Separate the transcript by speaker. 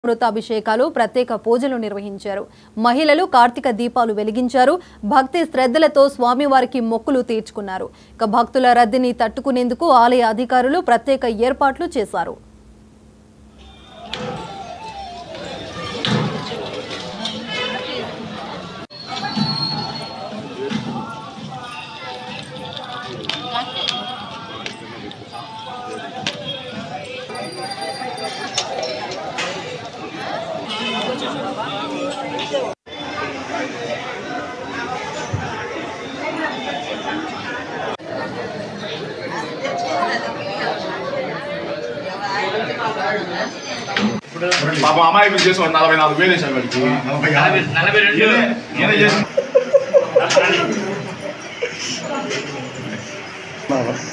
Speaker 1: అమృతాభిషేకాలు ప్రత్యేక పూజలు నిర్వహించారు మహిళలు కార్తీక దీపాలు వెలిగించారు భక్తి శ్రద్ధలతో స్వామివారికి మొక్కులు తీర్చుకున్నారు ఇక భక్తుల రద్దీని తట్టుకునేందుకు ఆలయ అధికారులు ప్రత్యేక ఏర్పాట్లు చేశారు
Speaker 2: పాపం అమ్మాయి చేసి ఒక నలభై నాలుగు వేలు వేసాం వాడికి
Speaker 3: నలభై నలభై రెండు
Speaker 2: ఈయనే- ఈయనే చేసి
Speaker 3: నలభై